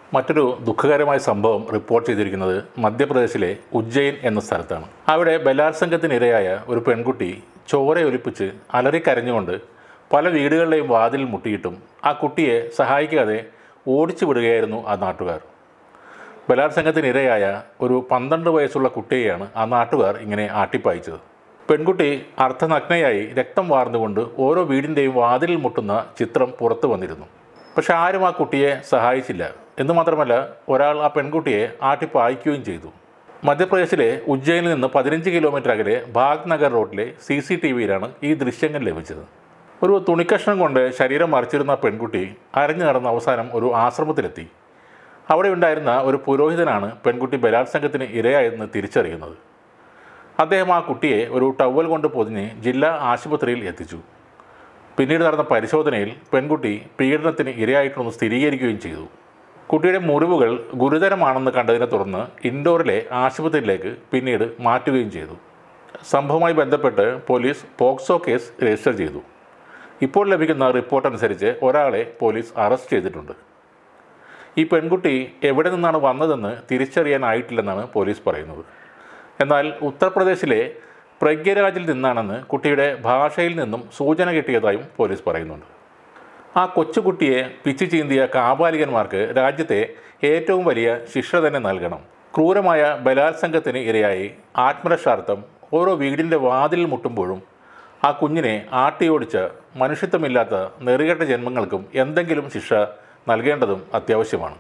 മറ്റൊരു ദുഃഖകരമായ സംഭവം റിപ്പോർട്ട് ചെയ്തിരിക്കുന്നത് മധ്യപ്രദേശിലെ ഉജ്ജയിൻ എന്ന സ്ഥലത്താണ് അവിടെ ബലാത്സംഗത്തിനിരയായ ഒരു പെൺകുട്ടി ചോരയൊലിപ്പിച്ച് അലറിക്കരഞ്ഞുകൊണ്ട് പല വീടുകളിലെയും വാതിൽ മുട്ടിയിട്ടും ആ കുട്ടിയെ സഹായിക്കാതെ ഓടിച്ചു വിടുകയായിരുന്നു ആ നാട്ടുകാർ ബലാത്സംഗത്തിനിരയായ ഒരു പന്ത്രണ്ട് വയസ്സുള്ള കുട്ടിയെയാണ് ആ നാട്ടുകാർ ഇങ്ങനെ ആട്ടിപ്പായിച്ചത് പെൺകുട്ടി അർദ്ധനഗ്നയായി രക്തം വാർന്നുകൊണ്ട് ഓരോ വീടിൻ്റെയും വാതിലിൽ മുട്ടുന്ന ചിത്രം പുറത്തു വന്നിരുന്നു പക്ഷെ ആരും ആ കുട്ടിയെ സഹായിച്ചില്ല എന്ന് മാത്രമല്ല ഒരാൾ ആ പെൺകുട്ടിയെ ആട്ടിപ്പായിക്കുകയും ചെയ്തു മധ്യപ്രദേശിലെ ഉജ്ജയിനിൽ നിന്ന് പതിനഞ്ച് കിലോമീറ്റർ അകലെ ഭാഗ് നഗർ റോഡിലെ സി സി ടി വിയിലാണ് ഈ ദൃശ്യങ്ങൾ ലഭിച്ചത് ഒരു തുണിക്കഷ്ണം കൊണ്ട് ശരീരം മറിച്ചിരുന്ന പെൺകുട്ടി അരഞ്ഞു നടന്ന അവസാനം ഒരു ആശ്രമത്തിലെത്തി അവിടെ ഉണ്ടായിരുന്ന ഒരു പുരോഹിതനാണ് പെൺകുട്ടി ബലാത്സംഗത്തിന് ഇരയായെന്ന് തിരിച്ചറിയുന്നത് അദ്ദേഹം ആ കുട്ടിയെ ഒരു ടവൽ കൊണ്ട് പൊതിഞ്ഞ് ജില്ലാ ആശുപത്രിയിൽ എത്തിച്ചു പിന്നീട് നടന്ന പരിശോധനയിൽ പെൺകുട്ടി പീഡനത്തിന് ഇരയായിട്ടുണ്ടെന്ന് സ്ഥിരീകരിക്കുകയും ചെയ്തു കുട്ടിയുടെ മുറിവുകൾ ഗുരുതരമാണെന്ന് കണ്ടതിനെ തുടർന്ന് ഇൻഡോറിലെ ആശുപത്രിയിലേക്ക് പിന്നീട് മാറ്റുകയും ചെയ്തു സംഭവവുമായി ബന്ധപ്പെട്ട് പോലീസ് പോക്സോ കേസ് രജിസ്റ്റർ ചെയ്തു ഇപ്പോൾ ലഭിക്കുന്ന റിപ്പോർട്ട് അനുസരിച്ച് ഒരാളെ പോലീസ് അറസ്റ്റ് ചെയ്തിട്ടുണ്ട് ഈ പെൺകുട്ടി എവിടെ നിന്നാണ് വന്നതെന്ന് തിരിച്ചറിയാനായിട്ടില്ലെന്നാണ് പോലീസ് പറയുന്നത് എന്നാൽ ഉത്തർപ്രദേശിലെ പ്രഗ്യരാജിൽ നിന്നാണെന്ന് കുട്ടിയുടെ ഭാഷയിൽ നിന്നും സൂചന കിട്ടിയതായും പോലീസ് പറയുന്നുണ്ട് ആ കൊച്ചുകുട്ടിയെ പിച്ചു ചീന്തിയ കാപാലികന്മാർക്ക് രാജ്യത്തെ ഏറ്റവും വലിയ ശിക്ഷ തന്നെ നൽകണം ക്രൂരമായ ബലാത്സംഗത്തിന് ഇരയായി ആത്മരക്ഷാർത്ഥം ഓരോ വീടിൻ്റെ വാതിലിൽ മുട്ടുമ്പോഴും ആ കുഞ്ഞിനെ ആട്ടിയോടിച്ച മനുഷ്യത്വമില്ലാത്ത നെറുകെട്ട ജന്മങ്ങൾക്കും എന്തെങ്കിലും ശിക്ഷ നൽകേണ്ടതും അത്യാവശ്യമാണ്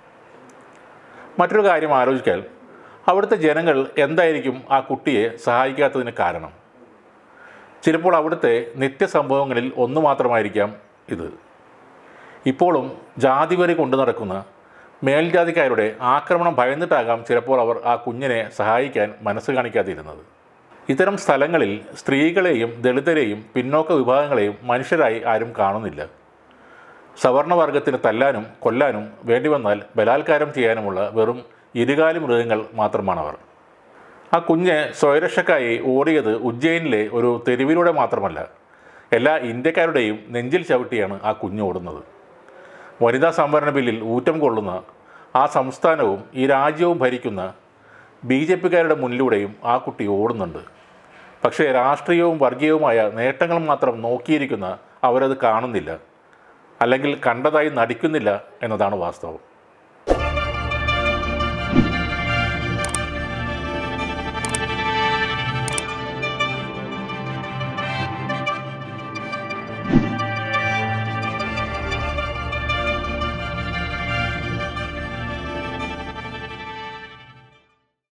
മറ്റൊരു കാര്യം ആലോചിക്കാൻ അവിടുത്തെ ജനങ്ങൾ എന്തായിരിക്കും ആ കുട്ടിയെ സഹായിക്കാത്തതിന് കാരണം ചിലപ്പോൾ അവിടുത്തെ നിത്യസംഭവങ്ങളിൽ ഒന്ന് മാത്രമായിരിക്കാം ഇത് ഇപ്പോഴും ജാതിവരി കൊണ്ടു നടക്കുന്ന മേൽജാതിക്കാരുടെ ആക്രമണം ഭയന്നിട്ടാകാം ചിലപ്പോൾ അവർ ആ കുഞ്ഞിനെ സഹായിക്കാൻ മനസ്സ് കാണിക്കാതിരുന്നത് ഇത്തരം സ്ഥലങ്ങളിൽ സ്ത്രീകളെയും ദളിതരെയും പിന്നോക്ക വിഭാഗങ്ങളെയും മനുഷ്യരായി ആരും കാണുന്നില്ല സവർണവർഗത്തിന് തല്ലാനും കൊല്ലാനും വേണ്ടി വന്നാൽ ബലാത്കാരം ചെയ്യാനുമുള്ള വെറും ഇരുകാലി മൃഗങ്ങൾ മാത്രമാണവർ ആ കുഞ്ഞ് സ്വയരക്ഷക്കായി ഓടിയത് ഉജ്ജയിനിലെ ഒരു തെരുവിലൂടെ മാത്രമല്ല എല്ലാ ഇന്ത്യക്കാരുടെയും നെഞ്ചിൽ ചവിട്ടിയാണ് ആ കുഞ്ഞ് ഓടുന്നത് വനിതാ സംവരണ ബില്ലിൽ ഊറ്റം കൊള്ളുന്ന ആ സംസ്ഥാനവും ഈ രാജ്യവും ഭരിക്കുന്ന ബി ജെ പിക്കാരുടെ മുന്നിലൂടെയും ആ കുട്ടി ഓടുന്നുണ്ട് പക്ഷേ രാഷ്ട്രീയവും വർഗീയവുമായ നേട്ടങ്ങൾ മാത്രം നോക്കിയിരിക്കുന്ന അവരത് കാണുന്നില്ല അല്ലെങ്കിൽ കണ്ടതായി നടിക്കുന്നില്ല എന്നതാണ് വാസ്തവം